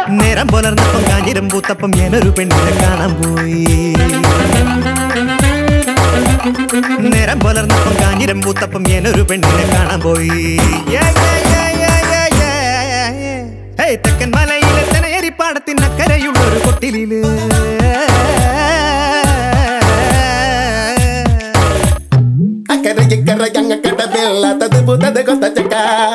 നേരം പുലർന്നപ്പം കാഞ്ഞിരം പൂത്തപ്പം ഞാനൊരു പെണ്ണിനെ കാണാൻ പോയി നേരം പുലർന്നപ്പം കാഞ്ഞിരം പൂത്തപ്പം ഞാനൊരു പെണ്ണിനെ കാണാൻ പോയി Yeah, yeah, yeah, yeah, yeah, yeah, yeah. Hey, തെക്കൻ മലയിലെ തെനയരിപ്പാടത്തിനക്കരയുള്ള ഒരു കൊട്ടിലില് അക്കരെ ഇക്കരെ ഞങ്ങക്കട വെള്ളാത്തത് പുതത് കൊത്ത ചക്ക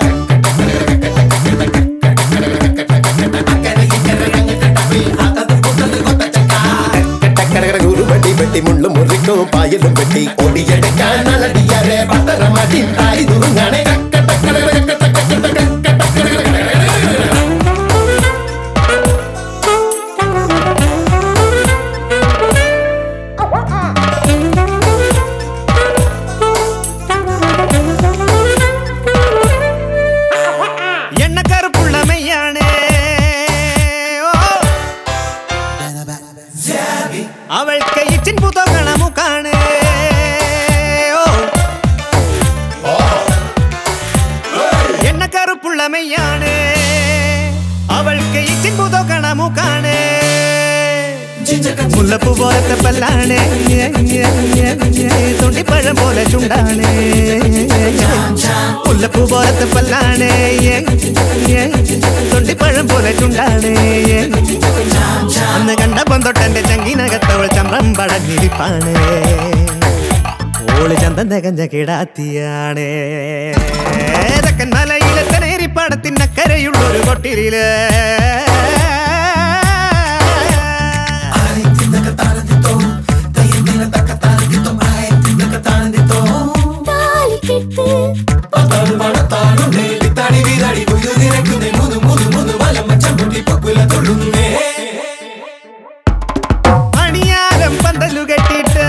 ഉരുവടി വെട്ടി മുള്ളും മുറിക്കും പായലും വെട്ടി ഒടിയെടുക്കാൻ നലടിയാരെ പത്തരമാറ്റി തായി തുറങ്ങാണേ എണ്ണക്കറുപ്പുള്ള മെയ്യാണേ ഓ. അവൾക്ക് ഇച്ചിൻ പുതകണ മുക്കാണ് ഓ. എണ്ണക്കറുപ്പുള്ള മെയ്യാണ് അവൾക്ക് ഇച്ചിൻ പുതകണ മുക്കാണ് മുല്ലപ്പൂ പോലത്തെ പല്ലാണ് തുണ്ടിപ്പഴം പോലെ ചുണ്ടാണ് മുല്ലപ്പൂ പോലത്തെ പല്ലാണ് തൊണ്ടിപ്പഴം പോലെ ചുണ്ടാണ് അന്ന് കണ്ടപ്പം തൊട്ടെന്റെ ചങ്കിനകത്തവൾ ചമ്രം പടഞ്ഞിരിപ്പാണ് ഓള് ചന്തം തികഞ്ഞ കിടാത്തിയാണ് തെക്കൻ മലയിലെ തനേരിപ്പാടത്തിനക്കരയുള്ളൊരു കൊട്ടിരില് താലിക്കെട്ട് മണിയാരം പന്തലു കെട്ടിട്ട്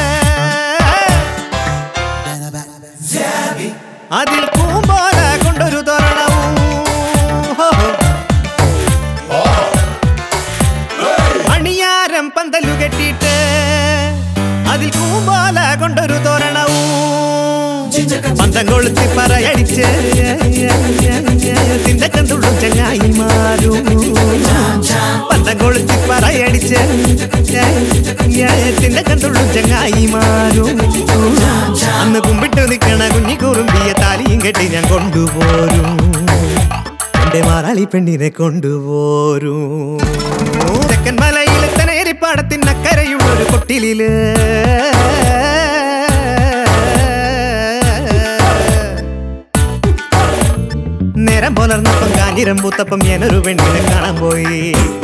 അതിൽ കൂമ്പോല കൊണ്ടൊരു തോരണവും ഹോ, ഹോ. മണിയാരം പന്തലു കെട്ടിട്ട് അതിൽ കൂമ്പോല കൊണ്ടൊരു തോരണവും പന്തം കൊളുത്തി പറയടിച്ച് തിന്റെ കണ്ടുള്ളും ചങ്ങായി മാറും പന്തം കൊളുത്തി പറയടിച്ച് തിന്റെ കണ്ടുള്ളും ചങ്ങായി മാറും അന്ന് കുമ്പിട്ട് നിൽക്കണ കുഞ്ഞി കുറുമ്പിയ താലിയും കെട്ടി ഞാൻ കൊണ്ടുപോരും എന്റെ മാറാളി പെണ്ണിനെ കൊണ്ടുപോരും തെക്കൻ മലയിലെ തനേരിപ്പാടത്തിനക്കരയുള്ളൊരു കൊട്ടിലില് നേരം പുലർന്നപ്പം കാഞ്ഞിരം പൂത്തപ്പം ഞാനൊരു പെണ്ണിനെ കാണാൻ പോയി